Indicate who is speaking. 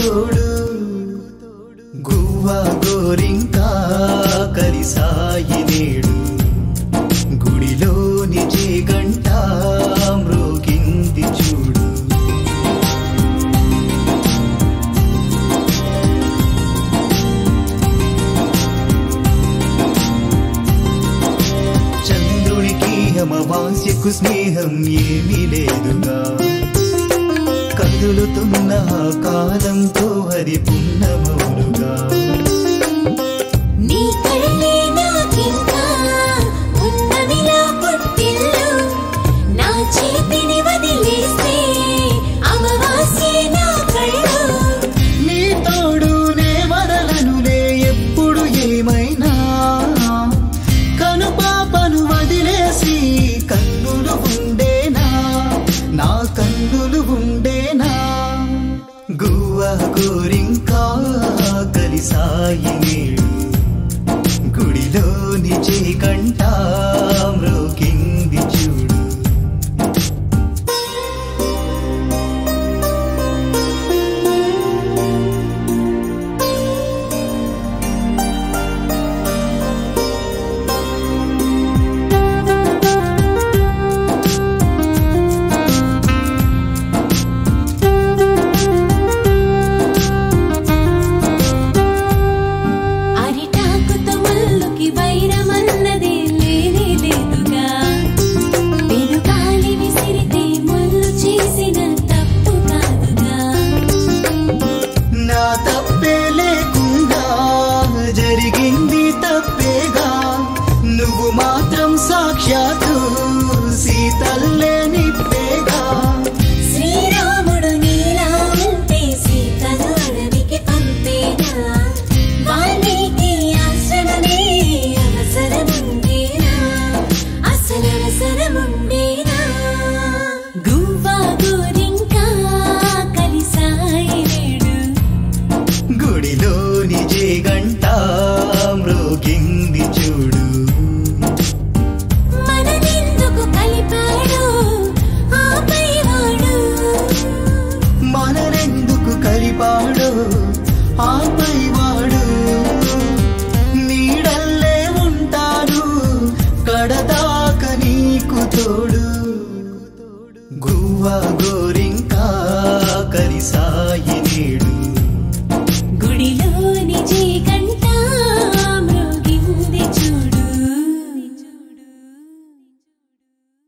Speaker 1: తోడు గువ్వ గోరింకా కలిసాయి నేడు గుడిలోని జే గంట మ్రోగింది చూడు చంద్రుడికి అమవాస్యకు స్నేహం ఏమీ లేదుగా కదులుతున్న ఆ కాలంతో హరి పున్నమౌనుగా
Speaker 2: నీ కళ్ళే నాకింకా ఉన్నవిలా పుట్టిల్లు నా చేతిని వదిలేస్తే అమావాస్యే నా కళ్ళు
Speaker 1: నీ తోడు నే వదలనులే ఎప్పుడు ఏమైనా కను పాపను వదిలేసి కన్నులు ఉండేనా నా కన్నులు ఉండేనా గువ్వ గోరింకా కలిసాయి నేడు గుడిలోని చేకంట మ్రోకింది చూడు
Speaker 2: అరిటాకుతో ముల్లుకి వైరమన్నదే లేనే లేదుగా పెనుగాలి విసిరితే ముల్లు చేసిన తప్పు కాదుగా
Speaker 1: నా తప్పే లేకుండా జరిగింది తప్పేగా నువ్వు మాత్రం సాక్షాత్తు సీతల్లే నిప్పేగా
Speaker 2: శ్రీరాముడు నీలా ఉంటే సీతను అడవికి పంపేనా వాల్మీకి ఆశ్రమమే అవసరముండేనా అసలు అవసరముండేనా గువ్వా గోరింకా కలిసాయి నేడు
Speaker 1: గుడిలోని జే గంట